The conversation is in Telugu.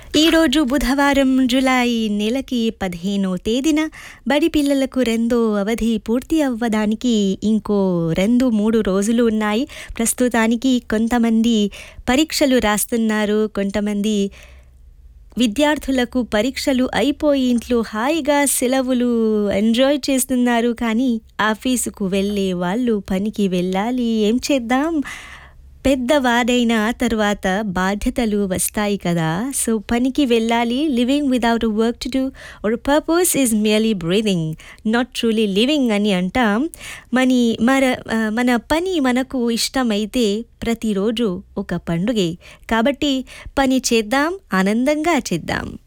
ఈరోజు బుధవారం జులై నెలకి పదిహేనో తేదీన బడి పిల్లలకు రెండో అవధి పూర్తి అవ్వడానికి ఇంకో రెండు మూడు రోజులు ఉన్నాయి ప్రస్తుతానికి కొంతమంది పరీక్షలు రాస్తున్నారు కొంతమంది విద్యార్థులకు పరీక్షలు అయిపోయి ఇంట్లో హాయిగా సెలవులు ఎంజాయ్ చేస్తున్నారు కానీ ఆఫీసుకు వెళ్ళే వాళ్ళు పనికి వెళ్ళాలి ఏం చేద్దాం పెద్దవాడైన తర్వాత బాధ్యతలు వస్తాయి కదా సో పనికి వెళ్ళాలి living without work to do or purpose is merely breathing not truly living అని అంటాం మని మన ఆ, మన పని మనకు ఇష్టమైతే ప్రతిరోజు ఒక పండుగే కాబట్టి పని చేద్దాం ఆనందంగా చేద్దాం